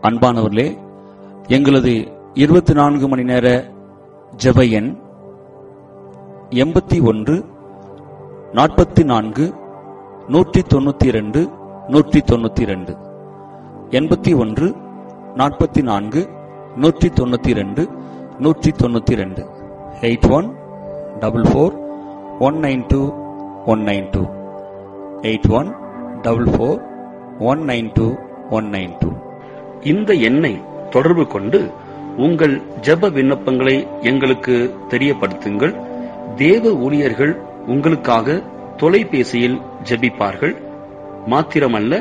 அன்பானவர்களே எங்களது இருபத்தி நான்கு மணி நேர ஜெப எண் எண்பத்தி ஒன்று நாற்பத்தி நான்கு நூற்றி தொண்ணூத்தி இரண்டு நூற்றி தொண்ணூத்தி இரண்டு எண்பத்தி ஒன்று நாற்பத்தி நான்கு நூற்றி தொண்ணூத்தி இரண்டு நூற்றி தொண்ணூத்தி இரண்டு eight one double four one nine two one nine two eight one double four one nine two one nine two இந்த எண்ணை தொடர்பு கொண்டு உங்கள் ஜெப விண்ணப்பங்களை எங்களுக்கு தெரியப்படுத்துங்கள் தேவ ஊழியர்கள் உங்களுக்காக தொலைபேசியில் ஜெபிப்பார்கள் மாத்திரமல்ல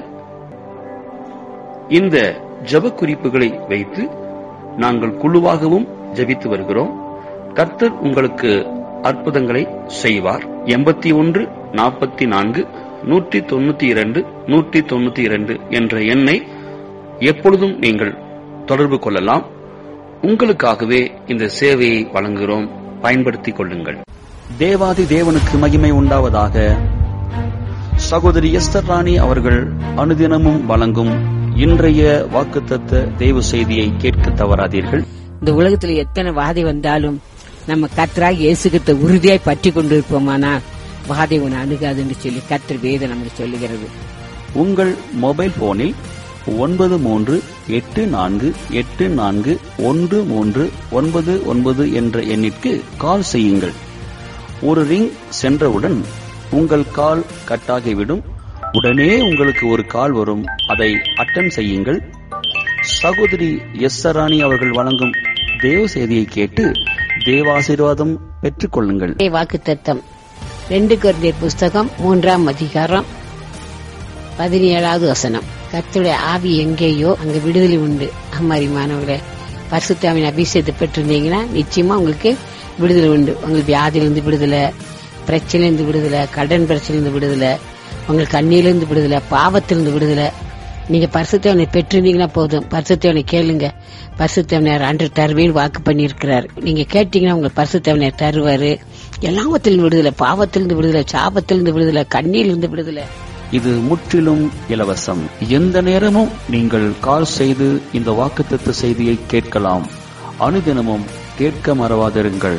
இந்த ஜெப குறிப்புகளை வைத்து நாங்கள் குழுவாகவும் ஜெபித்து வருகிறோம் கர்த்தர் உங்களுக்கு அற்புதங்களை செய்வார் எண்பத்தி ஒன்று நாற்பத்தி நான்கு நூற்றி தொண்ணூத்தி இரண்டு நூற்றி தொண்ணூத்தி இரண்டு என்ற எண்ணை எப்பொழுதும் நீங்கள் தொடர்பு கொள்ளலாம் உங்களுக்காகவே இந்த சேவையை வழங்குகிறோம் பயன்படுத்திக் கொள்ளுங்கள் தேவாதி தேவனுக்கு மகிமை உண்டாவதாக சகோதரி எஸ்தர் ராணி அவர்கள் அனுதினமும் வழங்கும் இன்றைய வாக்குத்தத்த தெய்வ செய்தியை கேட்க தவறாதீர்கள் இந்த உலகத்துல எத்தனை வாதை வந்தாலும் நம்ம கத்தராக இயேசுகிட்ட உறுதியாய் பற்றி கொண்டிருப்போமானா வாதை உன்னை அணுகாதுன்னு சொல்லி கத்தர் வேதம் நமக்கு சொல்லுகிறது உங்கள் மொபைல் போனில் ஒன்பது மூன்று எட்டு நான்கு எட்டு நான்கு ஒன்று மூன்று ஒன்பது ஒன்பது என்ற எண்ணிற்கு கால் செய்யுங்கள் ஒரு ரிங் சென்றவுடன் உங்கள் கால் கட்டாகிவிடும் உடனே உங்களுக்கு ஒரு கால் வரும் அதை அட்டன் செய்யுங்கள் சகோதரி எஸ் ராணி அவர்கள் வழங்கும் தேவ செய்தியை கேட்டு தேவாசீர்வாதம் பெற்றுக்கொள்ளுங்கள் வாக்கு தத்தம் ரெண்டு குழந்தையர் புஸ்தகம் மூன்றாம் அதிகாரம் பதினேழாவது வசனம் கர்த்தருடைய ஆவி எங்கேயோ அங்க விடுதலை உண்டு அம்மாரிமானவர்களே பரிசுத்தாவின் அபிஷேகத்தை பெற்றிருந்தீங்கன்னா நிச்சயமா உங்களுக்கு விடுதலை உண்டு உங்களுக்கு வியாதியிலிருந்து விடுதலை பிரச்சனையிலிருந்து விடுதலை கடன் பிரச்சனையிலிருந்து விடுதலை உங்களுக்கு கண்ணியிலிருந்து விடுதலை பாவத்திலிருந்து விடுதலை நீங்க பரிசுத்தவனை பெற்றிருந்தீங்கன்னா போதும் பரிசுத்தவனை கேளுங்க பரிசுத்தவனர் அன்று தருவேன்னு வாக்கு பண்ணியிருக்கிறார் நீங்க கேட்டீங்கன்னா உங்களுக்கு பரிசுத்தவனர் தருவாரு எல்லாவத்திலிருந்து விடுதலை பாவத்திலிருந்து விடுதலை சாபத்திலிருந்து விடுதலை கண்ணியிலிருந்து விடுதலை இது முற்றிலும் இலவசம் எந்த நேரமும் நீங்கள் கால் செய்து இந்த வாக்குத்தத்த செய்தியை கேட்கலாம் அனுதினமும் கேட்க மறவாதிருங்கள்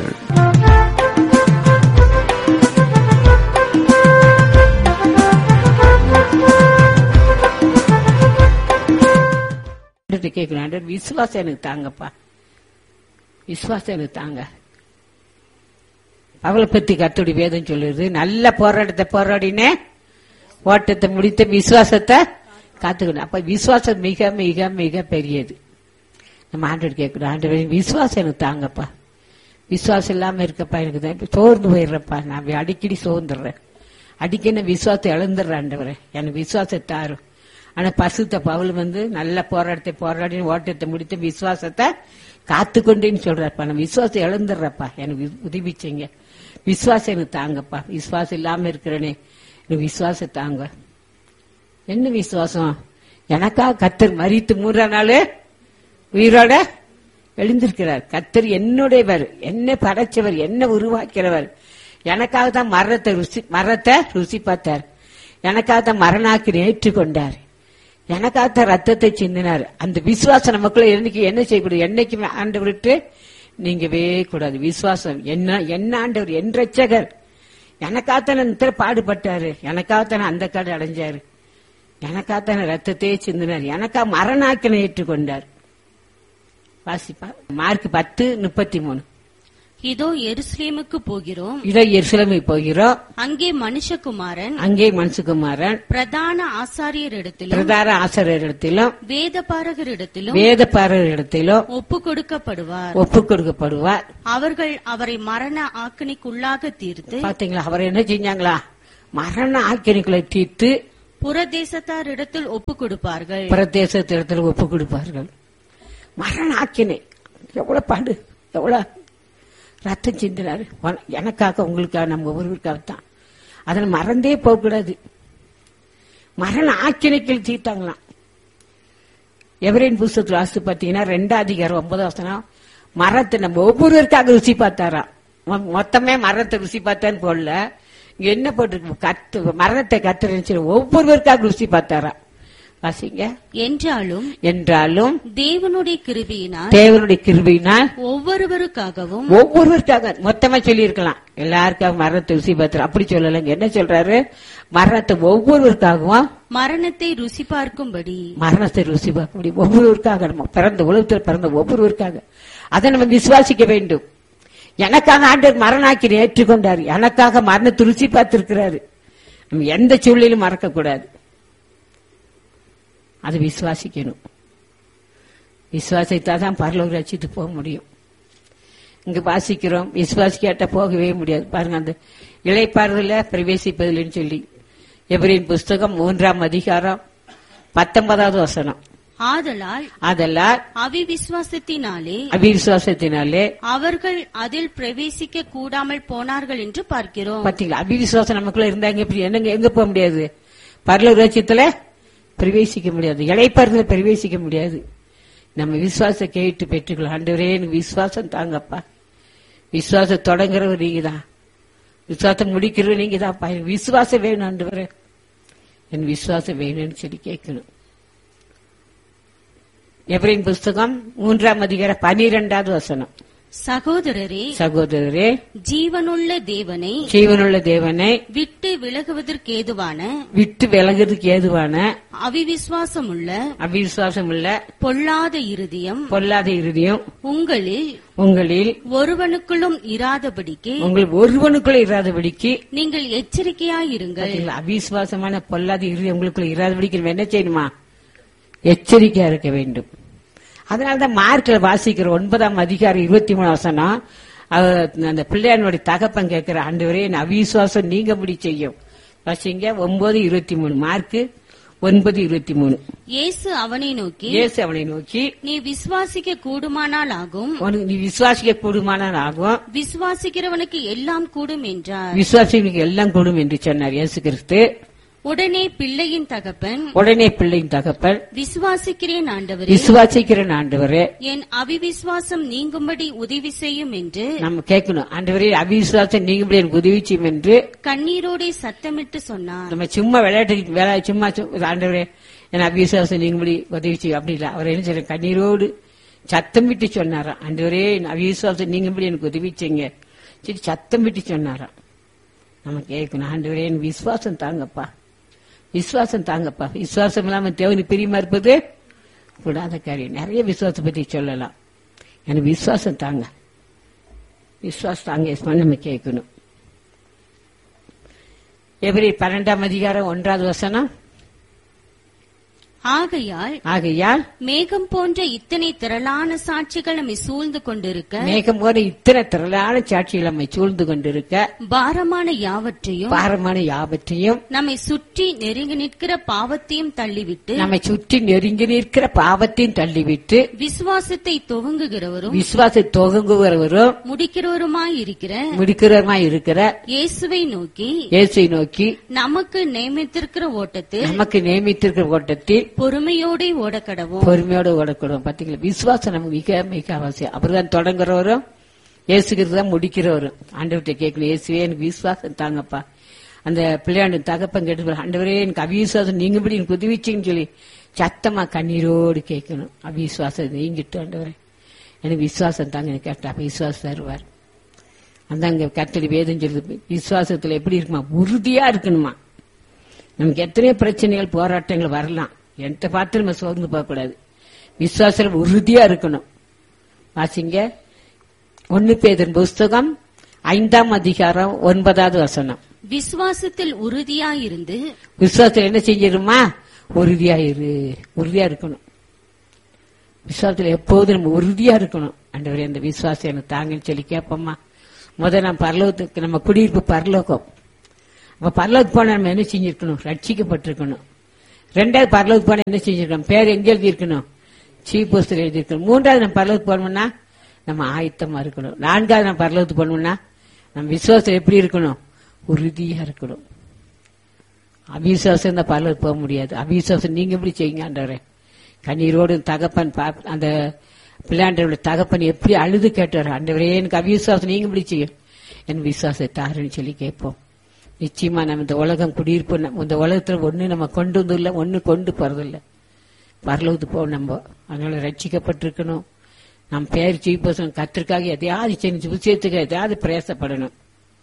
ஆண்டவர்கிட்ட கேட்கணும் ஆண்டவர் விசுவாசம் எனக்கு தாங்கப்பா விசுவாசம் எனக்கு தாங்க அவளை பத்தி கத்துடி வேதம் சொல்லுது நல்ல போராட்டத்தை போராடினே ஓட்டத்தை முடித்த விசுவாசத்தை காத்துக்கணும் அப்ப விசுவாசம் மிக மிக மிக பெரியது நம்ம ஆண்டவர் கேட்கணும் ஆண்டவர் விசுவாசம் எனக்கு தாங்கப்பா விசுவாசம் இல்லாம இருக்கப்பா எனக்கு தான் இப்ப சோர்ந்து போயிடுறப்பா நான் அடிக்கடி சோர்ந்துடுறேன் அடிக்கடி நான் விசுவாசத்தை இழந்துடுறேன் ஆண்டவரே எனக்கு விசுவாசத்தை தாரும் ஆனா பசுத்த பவுல் வந்து நல்ல போராட்டத்தை போராடி ஓட்டத்தை முடித்து விசுவாசத்தை காத்துக்கொண்டேன்னு சொல்றப்பா நான் விசுவாசத்தை இழந்துடுறப்பா எனக்கு உதவி செய்யுங்க விசுவாசம் எனக்கு தாங்கப்பா விசுவாசம் இல்லாம இருக்கிறேனே எனக்கு விசுவாசம் தாங்க என்ன விசுவாசம் எனக்கா கத்தர் மறித்து மூன்றா நாள் உயிரோட எழுந்திருக்கிறார் கத்தர் என்னுடையவர் என்ன படைச்சவர் என்ன உருவாக்கிறவர் எனக்காக தான் மரத்தை ருசி மரத்தை ருசி பார்த்தார் எனக்காக தான் மரணாக்கி ஏற்றுக்கொண்டார் எனக்காக ரத்தத்தை சிந்தினார் அந்த விசுவாசம் நமக்குள்ள என்னைக்கு என்ன செய்யக்கூடாது என்னைக்குமே ஆண்டவர் விட்டு நீங்கவே கூடாது விசுவாசம் என்ன என்ன ஆண்டவர் என் ரட்சகர் எனக்காகத்தான இந்த பாடுபட்டாரு எனக்காகத்தானே அந்த காடு அடைஞ்சாரு எனக்காகத்தானே ரத்தத்தையே சிந்தினார் எனக்கா மரணாக்கினை ஏற்றுக்கொண்டார் வாசிப்பா மார்க் பத்து முப்பத்தி மூணு இதோ எருசலேமுக்கு போகிறோம் இதோ எருசலேமை போகிறோம் அங்கே மனுஷகுமாரன் அங்கே மனசுகுமாரன் பிரதான ஆசாரியரிடத்திலும் பிரதார ஆசிரியரிடத்திலும் வேதபாரகரிடத்திலும் வேத இடத்திலும் ஒப்பு கொடுக்கப்படுவார் ஒப்பு கொடுக்கப்படுவார் அவர்கள் அவரை மரண ஆக்கினைக்குள்ளாக தீர்த்து பாத்தீங்களா அவர் என்ன செஞ்சாங்களா மரண ஆக்கினிக்குள்ள தீர்த்து புறதேசத்தாரிடத்தில் ஒப்பு கொடுப்பார்கள் பிரதேசத்திடத்தில் ஒப்பு கொடுப்பார்கள் மரண ஆக்கினை எவ்வளவு பாடு எவ்வளவு ரத்தம் சிந்தினாரு உன- எனக்காக உங்களுக்காக நம்ம ஒவ்வொருவருக்காக தான் அதில் மறந்தே போகக்கூடாது மரண ஆக்கினைகள் தீர்த்தாங்களாம் எவரின் புஸ்தகத்தில் வாசித்து பார்த்தீங்கன்னா ரெண்டாம் அதிகாரம் ஒன்பதாம் வசனம் மரத்தை நம்ம ஒவ்வொருவருக்காக ருசி பார்த்தாராம் மொ- மொத்தமே மரத்தை ருசி பார்த்தான்னு போடல இங்க என்ன போட்டிருக்கு கத்து மரணத்தை கத்துறேன்னு சொல்லி ஒவ்வொருவருக்காக ருசி பார்த்தாராம் வாசிங்க என்றாலும் என்றாலும் தேவனுடைய கிருபையினால் தேவனுடைய கிருபையினால் ஒவ்வொருவருக்காகவும் ஒவ்வொருவருக்காக மொத்தமா சொல்லி இருக்கலாம் எல்லாருக்காக மரணத்தை ருசி பார்த்து அப்படி சொல்லலைங்க என்ன சொல்றாரு மரணத்தை ஒவ்வொருவருக்காகவும் மரணத்தை ருசி பார்க்கும்படி மரணத்தை ருசி பார்க்க முடியும் ஒவ்வொருவருக்காக நம்ம பிறந்த உலகத்தில் பிறந்த ஒவ்வொருவருக்காக அதை நம்ம விசுவாசிக்க வேண்டும் எனக்காக ஆண்டவர் மரணாக்கி ஏற்றுக்கொண்டார் எனக்காக மரணத்தை ருசி பார்த்திருக்கிறாரு நம்ம எந்த சூழ்நிலையும் மறக்க கூடாது அதை விசுவாசிக்கணும் விசுவாசித்தா தான் பரலோக ரசித்து போக முடியும் இங்க வாசிக்கிறோம் விசுவாசிக்காட்ட போகவே முடியாது பாருங்க அந்த இலைப்பாறுதல பிரவேசிப்பதில்லைன்னு சொல்லி எவரின் புஸ்தகம் மூன்றாம் அதிகாரம் பத்தொன்பதாவது வசனம் ஆதலால் அதெல்லாம் அவிவிசுவாசத்தினாலே அபிவிசுவாசத்தினாலே அவர்கள் அதில் பிரவேசிக்க கூடாமல் போனார்கள் என்று பார்க்கிறோம் பாத்தீங்களா அபிவிசுவாசம் நமக்குள்ள இருந்தாங்க இப்படி என்னங்க எங்க போக முடியாது பரலோக ராஜ்யத்துல பிரவேசிக்க முடியாது இலைப்பாறுதல பிரவேசிக்க முடியாது நம்ம விசுவாசத்தை கேட்டு பெற்றுக்கலாம் ஆண்டவரே எனக்கு விசுவாசம் தாங்கப்பா விசுவாசம் தொடங்குறவர் நீங்க தான் விசுவாசம் முடிக்கிறவர் நீங்க தான்ப்பா எனக்கு விசுவாசம் வேணும் ஆண்டவரே என் விசுவாசம் வேணும்னு சொல்லி கேட்கணும் எப்ரின் புஸ்தகம் மூன்றாம் அதிகார பனிரெண்டாவது வசனம் சகோதரரே சகோதரரே ஜீவனுள்ள தேவனை ஜீவனுள்ள தேவனை விட்டு விலகுவதற்கேதுவான விட்டு விலகுறதுக்கு ஏதுவான அவிவிசுவாசமுள்ள அவிசுவாசம் உள்ள பொல்லாத இருதயம் பொல்லாத இறுதியும் உங்களில் உங்களில் ஒருவனுக்குள்ளும் இராதபடிக்கு உங்கள் ஒருவனுக்குள்ள இராதபடிக்கு நீங்கள் எச்சரிக்கையாயிருங்கள் பாத்தீங்களா, அவிசுவாசமான பொல்லாத இறுதி உங்களுக்குள்ள இராதபடிக்கு நம்ம என்ன செய்யணுமா எச்சரிக்கையா இருக்க வேண்டும் அதனாலதான் மார்க்ல வாசிக்கிற ஒன்பதாம் அதிகாரம் இருபத்தி மூணு வசனம் அவர் அந்த பிள்ளையானுடைய தகப்பன் கேட்கிற ஆண்டவரே என் அவிசுவாசம் நீங்க முடி செய்யும் வாசிங்க ஒன்பது இருபத்தி மூணு மார்க்கு ஒன்பது இருபத்தி மூணு இயேசு அவனை நோக்கி இயேசு அவனை நோக்கி நீ விசுவாசிக்க கூடுமானால் ஆகும் உனக்கு நீ விசுவாசிக்க கூடுமானால் ஆகும் விசுவாசிக்கிறவனுக்கு எல்லாம் கூடும் என்றார் விசுவாசிகளுக்கு எல்லாம் கூடும் என்று சொன்னார் இயேசு கிறிஸ்து உடனே பிள்ளையின் தகப்பன் உடனே பிள்ளையின் தகப்பன் விசுவாசிக்கிறேன் ஆண்டவரே விசுவாசிக்கிற ஆண்டவரே என் அவிவிசுவாசம் நீங்கும்படி உதவி செய்யும் என்று நம்ம கேட்கணும் ஆண்டவரே அவிசுவாசம் நீங்க எனக்கு உதவி செய்யும் என்று கண்ணீரோடே சத்தமிட்டு சொன்னார் நம்ம சும்மா விளையாட்டு வேலை சும்மா சு- ஆண்டவரே என் அவிசுவாசம் நீங்கும்படி உதவி செய்யும் அப்படி இல்ல அவர் என்ன சொல்ற கண்ணீரோடு சத்தம் விட்டு சொன்னாராம் ஆண்டவரே என் அவிசுவாசம் நீங்கும்படி எனக்கு உதவி செய்யுங்க சரி சத்தம் விட்டு சொன்னாராம் நம்ம கேட்கணும் ஆண்டவரே என் விசுவாசம் தாங்கப்பா விசுவாசம் தாங்கப்பா விசுவாசம் இல்லாம தேவனுக்கு பிரியமா இருப்பது கூடாத காரியம் நிறைய விசுவாசத்தை பத்தி சொல்லலாம் எனக்கு விசுவாசம் தாங்க விசுவாசம் தாங்க எஸ்மா நம்ம கேட்கணும் எவரி பன்னெண்டாம் அதிகாரம் ஒன்றாவது வசனம் ஆகையால் ஆகையால் மேகம் போன்ற இத்தனை திரளான சாட்சிகள் நம்மை சூழ்ந்து கொண்டிருக்க மேகம் போல இத்தனை திரளான சாட்சிகள் நம்மை சூழ்ந்து கொண்டிருக்க பாரமான யாவற்றையும் பாரமான யாவற்றையும் நம்மை சுற்றி நெருங்கி நிற்கிற பாவத்தையும் தள்ளிவிட்டு நம்மை சுற்றி நெருங்கி நிற்கிற பாவத்தையும் தள்ளிவிட்டு விசுவாசத்தை துவங்குகிறவரும் விசுவாச தொகுங்குகிறவரும் முடிக்கிறவருமாயிருக்கிற முடிக்கிறவருமாய் இருக்கிற இயேசுவை நோக்கி இயேசுவை நோக்கி நமக்கு நியமித்திருக்கிற ஓட்டத்தில் நமக்கு நியமித்திருக்கிற ஓட்டத்தில் பொறுமையோடே ஓடக்கடவும் பொறுமையோட ஓடக்கூடும் பாத்தீங்களா விசுவாசம் நமக்கு மிக மிக அவசியம் அவர்தான் தொடங்குறவரும் இயேசுகிறது தான் முடிக்கிறவரும் ஆண்டவர்கிட்ட கேட்கணும் இயேசுவே எனக்கு விசுவாசம் தாங்கப்பா அந்த பிள்ளையாண்டு தகப்பன் கேட்டு ஆண்டவரே எனக்கு அவிசுவாசம் நீங்கபடி எனக்கு உதவிச்சின்னு சொல்லி சத்தமா கண்ணீரோடு கேட்கணும் அவிசுவாசம் நீங்கிட்டு ஆண்டவரே எனக்கு விசுவாசம் தாங்க எனக்கு கேட்டா விசுவாசம் தருவார் அந்த அங்க கத்தடி வேதம் சொல்லுது விசுவாசத்துல எப்படி இருக்குமா உறுதியா இருக்கணுமா நமக்கு எத்தனையோ பிரச்சனைகள் போராட்டங்கள் வரலாம் எந்த பார்த்து நம்ம சோர்ந்து போகக்கூடாது விசுவாசம் உறுதியா இருக்கணும் வாசிங்க ஒன்னு பேதன் புஸ்தகம் ஐந்தாம் அதிகாரம் ஒன்பதாவது வசனம் விசுவாசத்தில் உறுதியாயிருந்து விசுவாசத்துல என்ன செஞ்சிருமா உறுதியா இரு உறுதியா இருக்கணும் விசுவாசத்துல எப்போதும் நம்ம உறுதியா இருக்கணும் ஆண்டவரே அந்த விசுவாசம் எனக்கு தாங்கன்னு சொல்லி கேட்போமா முதல் நான் பரலோகத்துக்கு நம்ம குடியிருப்பு பரலோகம் அப்ப பரலோகத்துக்கு போனா நம்ம என்ன செஞ்சிருக்கணும் ரட்சிக்கப்பட்டிருக்கணும் ரெண்டாவது பரலோகத்துக்கு போனா என்ன செஞ்சிருக்கணும் பேர் எங்க எழுதி இருக்கணும் சீப் போஸ்டர் எழுதி இருக்கணும் மூன்றாவது நம்ம பரலோகத்துக்கு போனோம்னா நம்ம ஆயத்தமா இருக்கணும் நான்காவது நம்ம பரலோகத்துக்கு போனோம்னா நம்ம விசுவாசம் எப்படி இருக்கணும் உறுதியா இருக்கணும் அவிசுவாசம் தான் பரலோகத்துக்கு போக முடியாது அவிசுவாசம் நீங்க எப்படி செய்யுங்க ஆண்டவரே கண்ணீரோடு தகப்பன் பா- அந்த பிள்ளையாண்டவருடைய தகப்பன் எப்படி அழுது கேட்டார் ஆண்டவரே எனக்கு அவிசுவாசம் நீங்க எப்படி செய்யும் என் விசுவாசத்தை தாருன்னு சொல்லி கேட்போம் நிச்சயமா நம்ம இந்த உலகம் குடியிருப்பு நம்ம இந்த உலகத்துல ஒண்ணு நம்ம கொண்டு வந்து இல்ல ஒண்ணு கொண்டு போறதில்ல பரலோகத்து போ நம்ம அதனால ரட்சிக்கப்பட்டிருக்கணும் நம் பேர் ஜீபோசம் கத்திற்காக எதையாவது செஞ்சு விஷயத்துக்கு எதையாவது பிரயாசப்படணும்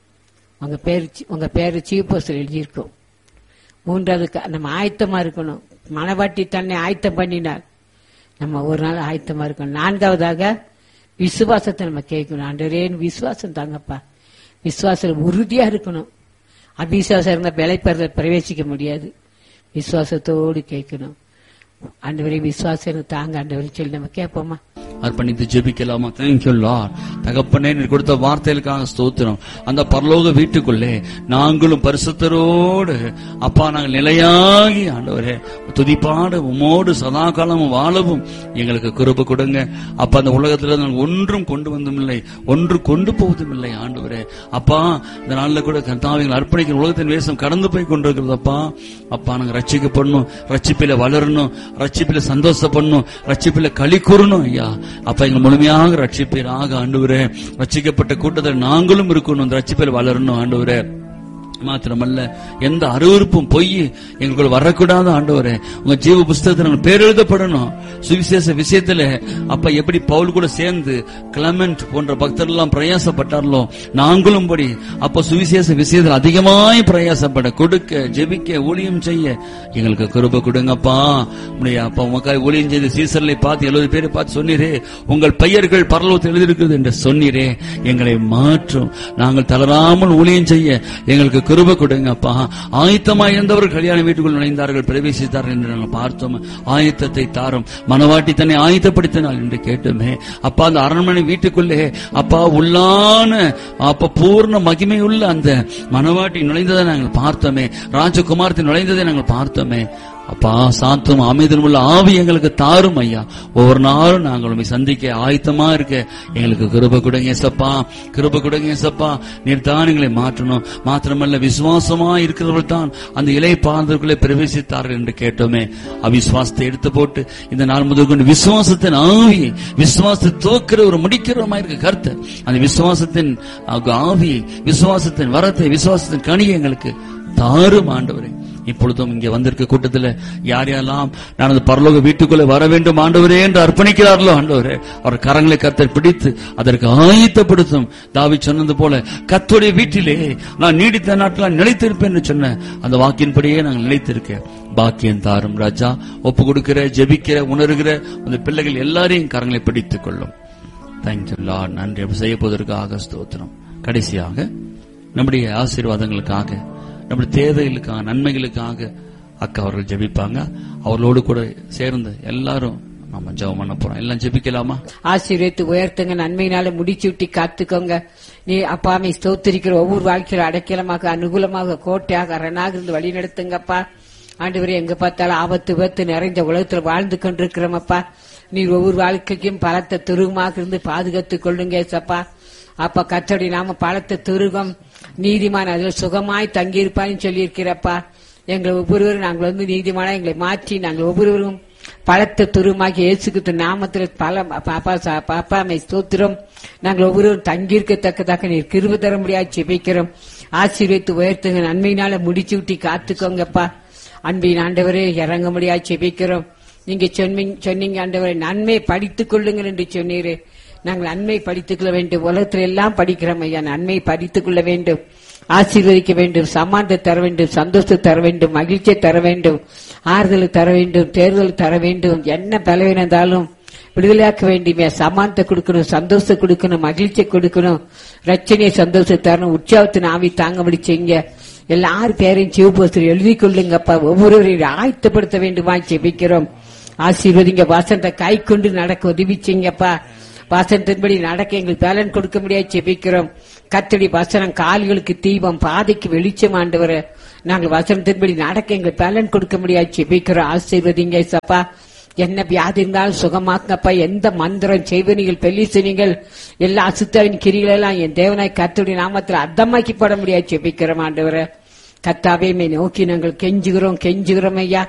உங்க பேர் சி- உங்க பேரு சீப்போசல் எழுதியிருக்கும் மூன்றாவது க- நம்ம ஆயத்தமா இருக்கணும் மனவாட்டி தன்னை ஆயத்தம் பண்ணினார் நம்ம ஒரு நாள் ஆயத்தமா இருக்கணும் நான்காவதாக விசுவாசத்தை நம்ம கேட்கணும் ஆண்டவரேன்னு விசுவாசம் தாங்கப்பா விசுவாசம் உறுதியா இருக்கணும் அபிவிசுவாசம் இருந்தா விளைப்பறத பிரவேசிக்க முடியாது விசுவாசத்தோடு கேட்கணும் ஆண்டவரே விசுவாசம் தாங்க ஆண்டவர் சொல்லி நம்ம கேட்போமா அர்ப்பணித்து ஜெபிக்கலாமா தேங்க்யூ லார்ட் தகப்பனே நீர் கொடுத்த வார்த்தைகளுக்காக ஸ்தோத்திரம் அந்த பரலோக வீட்டுக்குள்ளே நாங்களும் பரிசுத்தரோடு அப்பா நாங்கள் நிலையாகி ஆண்டவரே துதிப்பாடு உமோடு சதா காலமும் வாழவும் எங்களுக்கு குருப கொடுங்க அப்பா அந்த உலகத்துல நாங்கள் ஒன்றும் கொண்டு வந்தும் இல்லை ஒன்று கொண்டு போவதும் இல்லை ஆண்டவரே அப்பா இந்த நாள்ல கூட கர்த்தாவை அர்ப்பணிக்கிற உலகத்தின் வேஷம் கடந்து போய் கொண்டிருக்கிறது அப்பா அப்பா நாங்க ரட்சிக்கப்படணும் ரட்சிப்பில வளரணும் ரட்சிப்பில சந்தோஷப்படணும் ரட்சிப்பில களி கூறணும் ஐயா அப்ப எங்களை முழுமையாக ரட்சிப்பீராக ஆண்டவரே ரட்சிக்கப்பட்ட கூட்டத்தில் நாங்களும் இருக்கணும் அந்த ரட்சிப்பில் வளரணும் ஆண்டவரே மாத்திரமல்ல எந்த அருவருப்பும் பொய் எங்களுக்குள்ள வரக்கூடாது ஆண்டவரே உங்க ஜீவ புஸ்தகத்தில் நாங்கள் பேர் எழுதப்படணும் சுவிசேஷ விஷயத்துல அப்ப எப்படி பவுல் கூட சேர்ந்து கிளமெண்ட் போன்ற பக்தர்கள் எல்லாம் பிரயாசப்பட்டார்களோ நாங்களும் படி அப்ப சுவிசேஷ விஷயத்தில் அதிகமாய் பிரயாசப்பட கொடுக்க ஜெபிக்க ஊழியம் செய்ய எங்களுக்கு கிருப கொடுங்கப்பா உடைய அப்பா உமக்காய் ஊழியம் செய்து சீசர்களை பார்த்து எழுபது பேரை பார்த்து சொன்னீரே உங்கள் பெயர்கள் பரலோகத்தில் எழுதியிருக்கிறது என்று சொன்னீரே எங்களை மாற்றும் நாங்கள் தளராமல் ஊழியம் செய்ய எங்களுக்கு கிருப கொடுங்கப்பா ஆயத்தமாய் இருந்தவர்கள் கல்யாண வீட்டுக்குள் நுழைந்தார்கள் பிரவேசித்தார்கள் என்று நாங்கள் பார்த்தோம் ஆயத்தத்தை தாரும் மனவாட்டி தன்னை ஆயத்தப்படுத்தினாள் என்று கேட்டோமே அப்பா அந்த அரண்மனை வீட்டுக்குள்ளே அப்பா உள்ளான அப்ப பூர்ண மகிமையுள்ள அந்த மனவாட்டி நுழைந்ததை நாங்கள் பார்த்தோமே ராஜகுமாரத்தை நுழைந்ததை நாங்கள் பார்த்தோமே அப்பா சாந்தம் அமைதலும் உள்ள ஆவி எங்களுக்கு தாரும் ஐயா ஒவ்வொரு நாளும் நாங்கள் உண்மை சந்திக்க ஆயத்தமா இருக்க எங்களுக்கு கிருப கொடுங்க ஏசப்பா கிருப கொடுங்க ஏசப்பா நீர் தான் எங்களை மாற்றணும் மாத்திரமல்ல விசுவாசமா இருக்கிறவர்கள் தான் அந்த இலை பாதத்துக்குள்ளே பிரவேசித்தார்கள் என்று கேட்டோமே அவிசுவாசத்தை எடுத்து போட்டு இந்த நாள் முதல் கொண்டு விசுவாசத்தின் ஆவி விசுவாசத்தை தோக்கிற ஒரு முடிக்கிறவமா இருக்க கருத்து அந்த விசுவாசத்தின் அஹ், ஆவி விசுவாசத்தின் வரத்தை விசுவாசத்தின் கனியை எங்களுக்கு தாரும் ஆண்டவரே இப்பொழுதும் இங்கே வந்திருக்க கூட்டத்தில் யார் யாரெல்லாம் நான் அந்த பரலோக வீட்டுக்குள்ளே வர வேண்டும் ஆண்டவரே என்று அர்ப்பணிக்கிறார்களோ ஆண்டவரே அவர் கரங்களை கத்தர் பிடித்து அதற்கு ஆயத்தப்படுத்தும் தாவி சொன்னது போல கத்துடைய வீட்டிலே நான் நீடித்த நாட்டில் நிலைத்திருப்பேன் என்று சொன்ன அந்த வாக்கின்படியே நாங்கள் நிலைத்திருக்கேன் பாக்கியம் தாரும் ராஜா ஒப்பு கொடுக்கிற ஜெபிக்கிற உணர்கிற அந்த பிள்ளைகள் எல்லாரையும் கரங்களை பிடித்துக் கொள்ளும் தேங்க்யூ லார்ட் நன்றி அப்படி செய்ய போவதற்காக ஸ்தோத்திரம் கடைசியாக நம்முடைய ஆசீர்வாதங்களுக்காக நம்முடைய தேவைகளுக்காக நன்மைகளுக்காக அக்கா அவர்கள் ஜெபிப்பாங்க அவர்களோடு கூட சேர்ந்து எல்லாரும் நம்ம ஜெபம் பண்ண போறோம் எல்லாம் ஜெபிக்கலாமா ஆசீர்வதித்து உயர்த்துங்க நன்மையினால முடிச்சு விட்டு காத்துக்கோங்க நீ அப்பாமை ஸ்தோத்திரிக்கிற ஒவ்வொரு வாழ்க்கையில அடைக்கலமாக அனுகூலமாக கோட்டையாக அரணாக இருந்து வழி நடத்துங்கப்பா ஆண்டவரே எங்க பார்த்தாலும் ஆபத்து விபத்து நிறைந்த உலகத்துல வாழ்ந்து கொண்டிருக்கிறோமப்பா நீர் ஒவ்வொரு வாழ்க்கைக்கும் பலத்த துருவமாக இருந்து பாதுகாத்துக் கொள்ளுங்க ஏசப்பா அப்பா கத்தடி நாம பலத்த துருகம் நீதிமான் அதில் சுகமாய் தங்கியிருப்பான்னு சொல்லியிருக்கிறப்பா எங்களை ஒவ்வொருவரும் நாங்கள் வந்து நீதிமானா எங்களை மாற்றி நாங்கள் ஒவ்வொருவரும் பலத்த துருமாகி இயேசுக்கு நாமத்தில் பல பாப்பா சா- பாப்பாமை ஸ்தோத்திரம் நாங்கள் ஒவ்வொருவரும் தங்கியிருக்கத்தக்கதாக நீர் கிருப தர முடியாது செபிக்கிறோம் ஆசீர்வதித்து உயர்த்துங்க நன்மையினால முடிச்சு விட்டு காத்துக்கோங்கப்பா அன்பின் ஆண்டவரே இறங்க முடியாது செபிக்கிறோம் நீங்க சொன்னீங்க சொன்னீங்க ஆண்டவரே நன்மை படித்துக் கொள்ளுங்கள் என்று சொன்னீரே நாங்கள் நன்மை படித்துக் கொள்ள வேண்டும் உலகத்தில் எல்லாம் படிக்கிறோம் ஐயா நன்மை படித்துக் கொள்ள வேண்டும் ஆசீர்வதிக்க வேண்டும் சமானத்தை தர வேண்டும் சந்தோஷத்தை தர வேண்டும் மகிழ்ச்சியை தர வேண்டும் ஆறுதலை தர வேண்டும் தேர்தல் தர வேண்டும் என்ன பலவீனம் இருந்தாலும் விடுதலையாக்க வேண்டுமே சமானத்தை கொடுக்கணும் சந்தோஷத்தை கொடுக்கணும் மகிழ்ச்சியை கொடுக்கணும் ரச்சனையை சந்தோஷத்தை தரணும் உற்சாகத்தின் ஆவி தாங்கபடி செய்யுங்க எல்லாரும் பேரையும் சிவபோஸ்தர் எழுதி கொள்ளுங்கப்பா ஒவ்வொருவரையும் ஆயத்தப்படுத்த வேண்டுமா ஜெபிக்கிறோம் ஆசீர்வதிங்க வாசனத்தை கை கொண்டு நடக்க உதவி செய்யுங்கப்பா வாசனத்தின்படி நடக்க எங்களுக்கு பேலன் கொடுக்க முடியாது ஜெபிக்கிறோம் கத்தடி வசனம் கால்களுக்கு தீபம் பாதைக்கு வெளிச்சம் ஆண்டவர நாங்கள் வசனத்தின்படி நடக்க எங்களுக்கு பேலன் கொடுக்க முடியாது ஜெபிக்கிறோம் ஆசீர்வதிங்க சப்பா என்ன வியாதி இருந்தாலும் சுகமாக்கப்பா எந்த மந்திரம் செய்வனிகள் பெல்லிசனிகள் எல்லா அசுத்தாவின் கிரிகளெல்லாம் என் தேவனாய் கத்துடைய நாமத்தில் அர்த்தமாக்கி போட முடியாது ஜெபிக்கிறோம் ஆண்டவரை கத்தாவே மே நோக்கி நாங்கள் கெஞ்சுகிறோம் கெஞ்சுகிறோம் ஐயா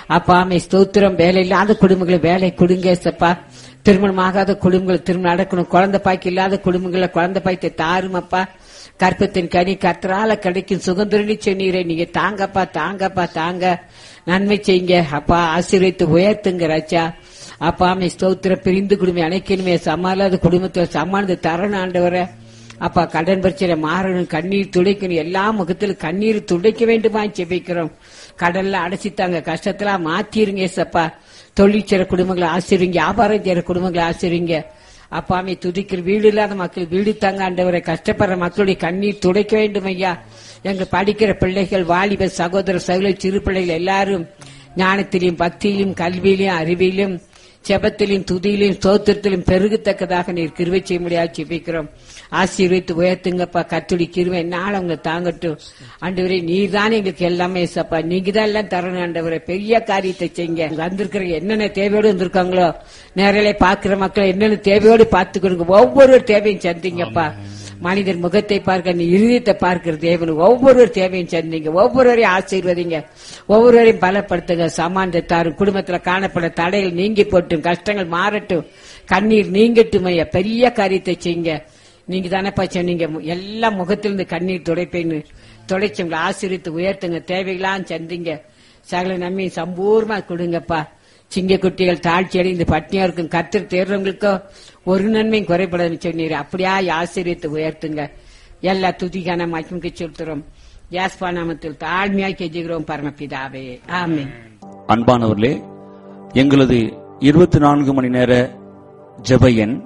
அப்பா ஆமை ஸ்தோத்திரம் வேலை இல்லாத குடும்பங்களை வேலை கொடுங்க ஏசப்பா திருமணமாகாத குடும்பங்கள் திருமணம் நடக்கணும் குழந்தை பாய்க்கு இல்லாத குடும்பங்களை குழந்தை பாய்த்தை தாரும் அப்பா கற்பத்தின் கனி கத்தரால கிடைக்கும் சுதந்திரனி சொன்னீரே நீங்க தாங்கப்பா தாங்கப்பா தாங்க நன்மை செய்யுங்க அப்பா ஆசீர்வித்து உயர்த்துங்க ராஜா அப்பா ஆமை ஸ்தோத்திரம் பிரிந்து குடும்பம் அணைக்கணுமே சமாளாத குடும்பத்தில் சமாளித்து தரணும் ஆண்டவரை அப்பா கடன் பிரச்சனை மாறணும் கண்ணீர் துடைக்கணும் எல்லா முகத்திலும் கண்ணீர் துடைக்க வேண்டுமா ஜெபிக்கிறோம் கடல்ல அடைச்சித்தாங்க கஷ்டத்தெல்லாம் மாத்திருங்க ஏசப்பா தொழில் செய்ற குடும்பங்களை ஆசிரிங்க வியாபாரம் செய்யற குடும்பங்களை ஆசிரிங்க அப்பாமே துதிக்கிற வீடு இல்லாத மக்கள் வீடு தாங்க ஆண்டவரை கஷ்டப்படுற மக்களுடைய கண்ணீர் துடைக்க வேண்டும் ஐயா எங்க படிக்கிற பிள்ளைகள் வாலிப சகோதர சகோதர சிறு பிள்ளைகள் எல்லாரும் ஞானத்திலும் பக்தியிலும் கல்வியிலும் அறிவிலும் ஜெபத்திலும் துதியிலும் ஸ்தோத்திரத்திலும் பெருகத்தக்கதாக நீர் கிருவை செய்ய முடியாது ஜெபிக்கிறோம் ஆசீர்வித்து உயர்த்துங்கப்பா கத்துடி கிருவை என்னால உங்களை தாங்கட்டும் ஆண்டவரே நீர் தான் எங்களுக்கு எல்லாமே சப்பா நீங்க தான் எல்லாம் தரணும் ஆண்டவரே பெரிய காரியத்தை செய்யுங்க வந்திருக்கிற என்னென்ன தேவையோடு வந்திருக்காங்களோ நேரிலே பாக்குற மக்களை என்னென்ன தேவையோடு பார்த்துக்கணுங்க ஒவ்வொரு தேவையும் சந்திங்கப்பா மனிதர் முகத்தை பார்க்க நீ இருதயத்தை பார்க்கிற தேவன் ஒவ்வொரு தேவையும் சந்திங்க ஒவ்வொருவரையும் ஆசீர்வதிங்க ஒவ்வொருவரையும் பலப்படுத்துங்க சமானத்தை தாரும் குடும்பத்துல காணப்பட தடைகள் நீங்கி போட்டும் கஷ்டங்கள் மாறட்டும் கண்ணீர் நீங்கட்டும் ஐயா பெரிய காரியத்தை செய்யுங்க நீங்க தானேப்பா சொன்னீங்க எல்லா முகத்திலிருந்து கண்ணீர் துடைப்பேன்னு துடைச்சு உங்களை ஆசீர்வித்து உயர்த்துங்க தேவைகளாம் சந்திங்க சகல நம்பி சம்பூர்ணமா கொடுங்கப்பா சிங்க குட்டிகள் தாழ்ச்சி அடைந்து பட்டினியா இருக்கும் கத்தர் தேர்றவங்களுக்கோ ஒரு நன்மையும் குறைபடாதுன்னு சொன்னீர் அப்படியா ஆசிரியத்தை உயர்த்துங்க எல்லா துதிக்கான மகிமுக்கு செலுத்துறோம் யாஸ்பா நாமத்தில் தாழ்மையாய் கெஞ்சுகிறோம் பரமபிதாவே ஆமென் அன்பானவர்களே எங்களது இருபத்தி நான்கு மணி நேர ஜெப எண்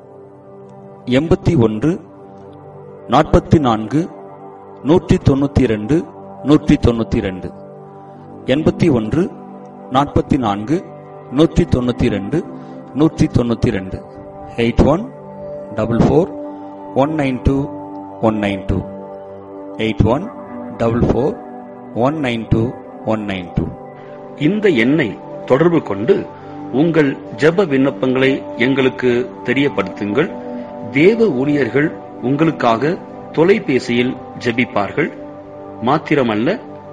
எண்பத்தி ஒன்று நாற்பத்தி நான்கு நூற்றி தொண்ணூத்தி இரண்டு நூற்றி தொண்ணூத்தி இரண்டு எண்பத்தி ஒன்று நாற்பத்தி நான்கு நூற்றி தொண்ணூத்தி இரண்டு நூற்றி தொண்ணூத்தி இரண்டு eight one double four one nine two one nine two eight one double four one nine two one nine two இந்த எண்ணை தொடர்பு கொண்டு உங்கள் ஜெப விண்ணப்பங்களை எங்களுக்கு தெரியப்படுத்துங்கள் தேவ ஊழியர்கள் உங்களுக்காக தொலைபேசியில் ஜெபிப்பார்கள் மாத்திரமல்ல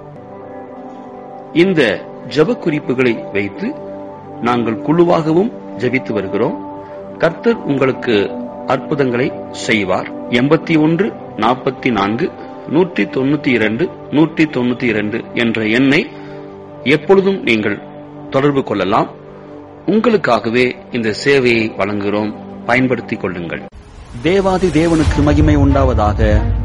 இந்த ஜெப குறிப்புகளை வைத்து நாங்கள் குழுவாகவும் ஜெபித்து வருகிறோம் கர்த்தர் உங்களுக்கு அற்புதங்களை செய்வார் எண்பத்தி ஒன்று நாற்பத்தி நான்கு நூற்றி தொண்ணூத்தி இரண்டு நூற்றி தொண்ணூத்தி இரண்டு என்ற எண்ணை எப்பொழுதும் நீங்கள் தொடர்பு கொள்ளலாம் உங்களுக்காகவே இந்த சேவையை வழங்குகிறோம் பயன்படுத்திக் கொள்ளுங்கள் தேவாதி தேவனுக்கு மகிமை உண்டாவதாக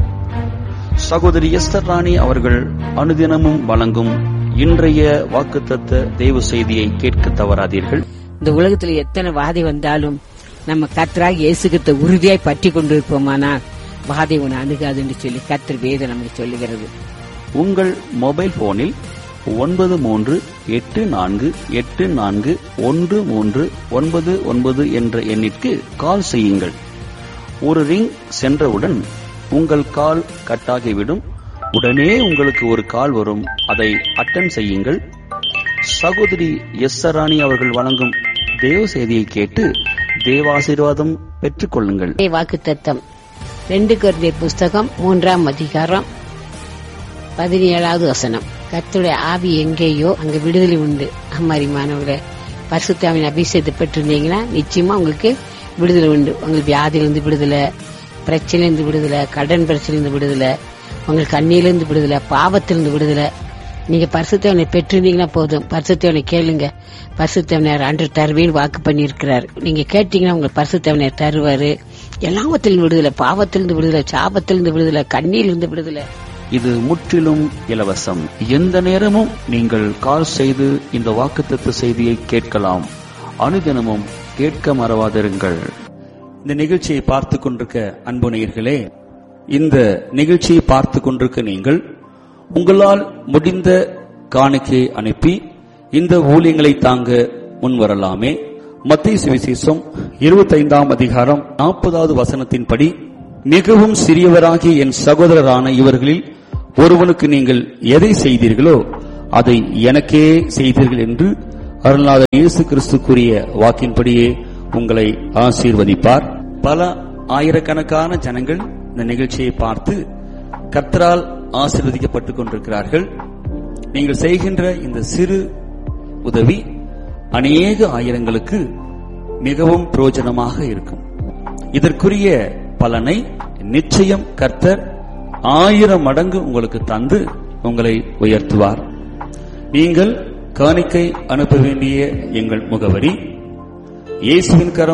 சகோதரி எஸ்தர் ராணி அவர்கள் அனுதினமும் வழங்கும் இன்றைய வாக்குத்தத்த தேவ செய்தியை கேட்க தவறாதீர்கள் இந்த உலகத்துல எத்தனை வாதை வந்தாலும் நம்ம கத்தராக இயேசுகிட்ட உறுதியாய் பற்றி கொண்டிருப்போமானால் வாதை உன்னை அணுகாதுன்னு சொல்லி கத்தர் வேதம் நமக்கு சொல்லுகிறது உங்கள் மொபைல் போனில் ஒன்பது மூன்று எட்டு நான்கு எட்டு நான்கு ஒன்று மூன்று ஒன்பது ஒன்பது என்ற எண்ணிற்கு கால் செய்யுங்கள் ஒரு ரிங் சென்றவுடன் உங்கள் கால் கட்டாகிவிடும் உடனே உங்களுக்கு ஒரு கால் வரும் அதை அட்டன் செய்யுங்கள் சகோதரி எஸ் சராணி அவர்கள் வழங்கும் தேவ செய்தியை கேட்டு தேவாசீர்வாதம் பெற்றுக் கொள்ளுங்கள் வாக்கு தத்தம் ரெண்டு குருந்திய புஸ்தகம் மூன்றாம் அதிகாரம் பதினேழாவது வசனம் கர்த்தருடைய ஆவி எங்கேயோ அங்க விடுதலை உண்டு அம்மாரிமானவர்களே பரிசுத்தாவின் அபிஷேகத்தை பெற்றிருந்தீங்கன்னா நிச்சயமா உங்களுக்கு விடுதலை உண்டு உங்களுக்கு வியாதியிலிருந்து விடுதலை பிரச்சனையிலிருந்து விடுதலை கடன் பிரச்சனையிலிருந்து விடுதலை உங்களுக்கு கண்ணியிலிருந்து விடுதலை பாவத்திலிருந்து விடுதலை நீங்க பரிசுத்தவனை பெற்றிருந்தீங்கன்னா போதும் பரிசுத்தவனை கேளுங்க பரிசுத்தவனர் அன்று தருவேன்னு வாக்கு பண்ணியிருக்கிறார் நீங்க கேட்டீங்கன்னா உங்களுக்கு பரிசுத்தவனர் தருவாரு எல்லாவத்திலிருந்து விடுதலை பாவத்திலிருந்து விடுதலை சாபத்திலிருந்து விடுதலை கண்ணியிலிருந்து விடுதலை இது முற்றிலும் இலவசம் எந்த நேரமும் நீங்கள் கால் செய்து இந்த வாக்குத்தத்த செய்தியை கேட்கலாம் அனுதினமும் கேட்க மறவாதிருங்கள் இந்த நிகழ்ச்சியை பார்த்து கொண்டிருக்க அன்பு நேயர்களே இந்த நிகழ்ச்சியை பார்த்து கொண்டிருக்க நீங்கள் உங்களால் முடிந்த காணிக்கையை அனுப்பி இந்த ஊழியங்களை தாங்க முன்வரலாமே மத்திய சுவிசேஷம் இருபத்தைந்தாம் அதிகாரம் நாற்பதாவது வசனத்தின்படி மிகவும் சிறியவராகிய என் சகோதரரான இவர்களில் ஒருவனுக்கு நீங்கள் எதை செய்தீர்களோ அதை எனக்கே செய்தீர்கள் என்று அருள்நாதர் இயேசு கிறிஸ்து கூறிய வாக்கின்படியே உங்களை ஆசீர்வதிப்பார் பல ஆயிரக்கணக்கான ஜனங்கள் இந்த நிகழ்ச்சியை பார்த்து கர்த்தரால் ஆசீர்வதிக்கப்பட்டுக் கொண்டிருக்கிறார்கள் நீங்கள் செய்கின்ற இந்த சிறு உதவி அநேக ஆயிரங்களுக்கு மிகவும் பிரயோஜனமாக இருக்கும் இதற்குரிய பலனை நிச்சயம் கர்த்தர் ஆயிரம் மடங்கு உங்களுக்கு தந்து உங்களை உயர்த்துவார் நீங்கள் காணிக்கை அனுப்ப வேண்டிய எங்கள் முகவரி இயேசுவின் கரம்